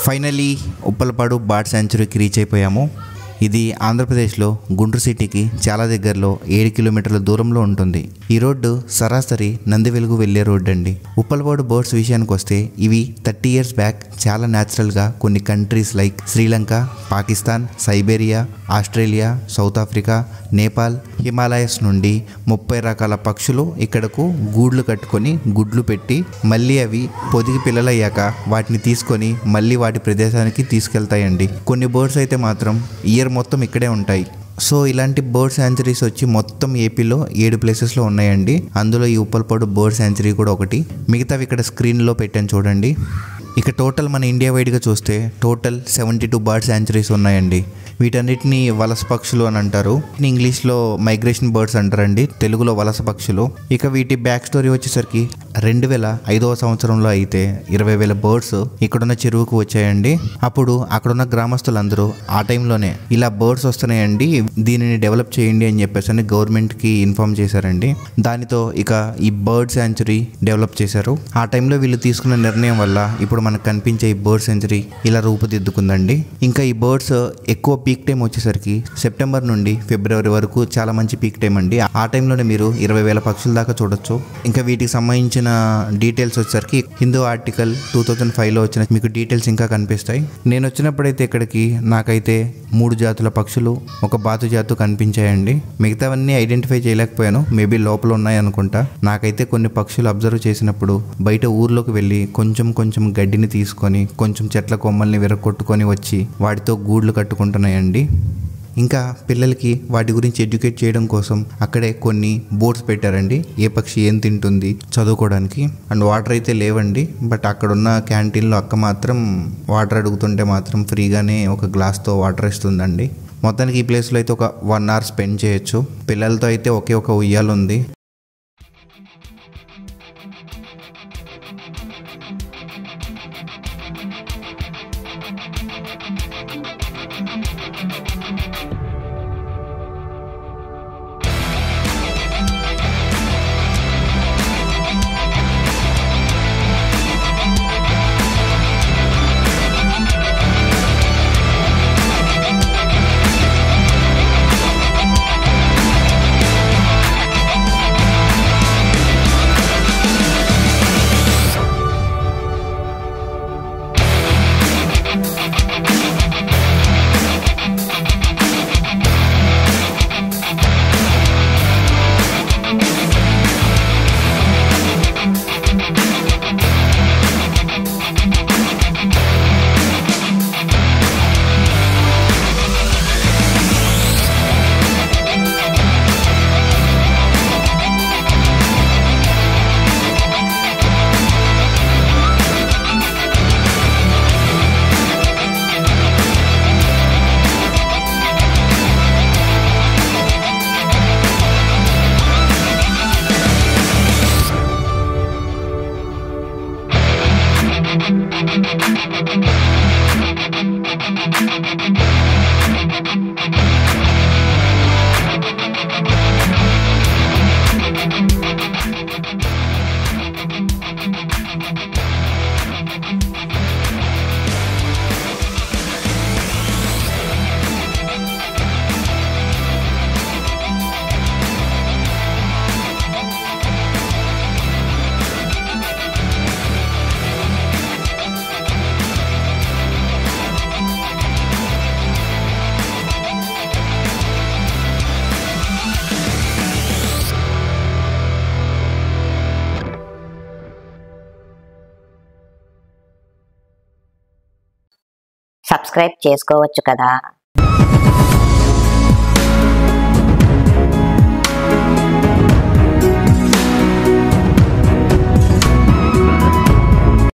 finally Uppalapadu bird సెంచురీకి reach అయిపోయాము ఇది ఆంధ్రప్రదేశ్లో గుంటూరు సిటీకి చాలా దగ్గరలో ఏడు కిలోమీటర్ల దూరంలో ఉంటుంది ఈ రోడ్డు సరాసరి నంది వెలుగు వెళ్ళే రోడ్డు అండి ఉప్పలపాడు బర్డ్స్ విషయానికి వస్తే ఇవి థర్టీ ఇయర్స్ బ్యాక్ చాలా న్యాచురల్గా కొన్ని countries like Sri Lanka Pakistan Siberia Australia South Africa Nepal Himalayas నుండి ముప్పై రకాల పక్షులు ఇక్కడకు గూడ్లు కట్టుకొని గుడ్లు పెట్టి మళ్ళీ అవి పొదిగి పిల్లలయ్యాక వాటిని తీసుకొని మళ్ళీ వాటి ప్రదేశానికి తీసుకెళ్తాయండి కొన్ని బర్డ్స్ అయితే మాత్రం ఇయర్ మొత్తం ఇక్కడే ఉంటాయి సో ఇలాంటి బర్డ్ శాంచురీస్ వచ్చి మొత్తం ఏపీలో ఏడు ప్లేసెస్లో ఉన్నాయండి అందులో ఈ ఉప్పలపాడు బర్డ్ శాంచురీ కూడా ఒకటి మిగతావి ఇక్కడ స్క్రీన్లో పెట్టాను చూడండి ఇక టోటల్ మన ఇండియా వైడ్గా చూస్తే total seventy two bird sanctuaries ఉన్నాయండి వీటన్నిటిని వలస పక్షులు అని అంటారు ఇంగ్లీష్లో మైగ్రేషన్ బర్డ్స్ అంటారండి తెలుగులో వలస పక్షులు ఇక వీటి బ్యాక్ స్టోరీ వచ్చేసరికి రెండు వేల ఐదవ సంవత్సరంలో అయితే ఇరవై వేల బర్డ్స్ ఇక్కడున్న చెరువుకు వచ్చాయండి అప్పుడు అక్కడున్న గ్రామస్తులందరూ ఆ టైంలోనే ఇలా బర్డ్స్ వస్తున్నాయండి దీనిని డెవలప్ చేయండి అని చెప్పేసి అని గవర్నమెంట్కి ఇన్ఫార్మ్ చేశారండి దానితో ఇక ఈ బర్డ్ సెంచురీ డెవలప్ చేశారు ఆ టైంలో వీళ్ళు తీసుకున్న నిర్ణయం వల్ల ఇప్పుడు మనకు కనిపించే ఈ బర్డ్ సెంచురీ ఇలా రూపుదిద్దుకుందండి ఇంకా ఈ బర్డ్స్ ఎక్కువ పీక్ టైం వచ్చేసరికి సెప్టెంబర్ నుండి ఫిబ్రవరి వరకు చాలా మంచి పీక్ టైం అండి ఆ టైంలోనే మీరు ఇరవై వేల పక్షుల దాకా చూడొచ్చు ఇంకా వీటికి సంబంధించిన డీటెయిల్స్ వచ్చేసరికి హిందూ ఆర్టికల్ టూ థౌజండ్ ఫైవ్లో వచ్చిన మీకు డీటెయిల్స్ ఇంకా కనిపిస్తాయి నేను వచ్చినప్పుడైతే ఇక్కడికి నాకైతే మూడు జాతుల పక్షులు ఒక బాతు జాతు కనిపించాయండి మిగతావన్నీ ఐడెంటిఫై చేయలేకపోయాను మేబీ లోపల ఉన్నాయి అనుకుంటా నాకైతే కొన్ని పక్షులు అబ్జర్వ్ చేసినప్పుడు బయట ఊర్లోకి వెళ్ళి కొంచెం కొంచెం గడ్డిని తీసుకొని కొంచెం చెట్ల కొమ్మల్ని విరగొట్టుకొని వచ్చి వాటితో గూడ్లు కట్టుకుంటున్నాయండి ఇంకా పిల్లలకి వాటి గురించి ఎడ్యుకేట్ చేయడం కోసం అక్కడే కొన్ని బోర్డ్స్ పెట్టారండి ఏ పక్షి ఏం తింటుంది చదువుకోవడానికి అండ్ వాటర్ అయితే లేవండి బట్ అక్కడ ఉన్న క్యాంటీన్లో అక్క మాత్రం వాటర్ అడుగుతుంటే మాత్రం ఫ్రీగానే ఒక గ్లాస్తో వాటర్ ఇస్తుందండి మొత్తానికి ఈ ప్లేస్లో అయితే ఒక వన్ అవర్ స్పెండ్ చేయొచ్చు పిల్లలతో అయితే ఒకే ఒక ఉయ్యాలు ఉంది సబ్స్క్రైబ్ చేసుకోవచ్చు కదా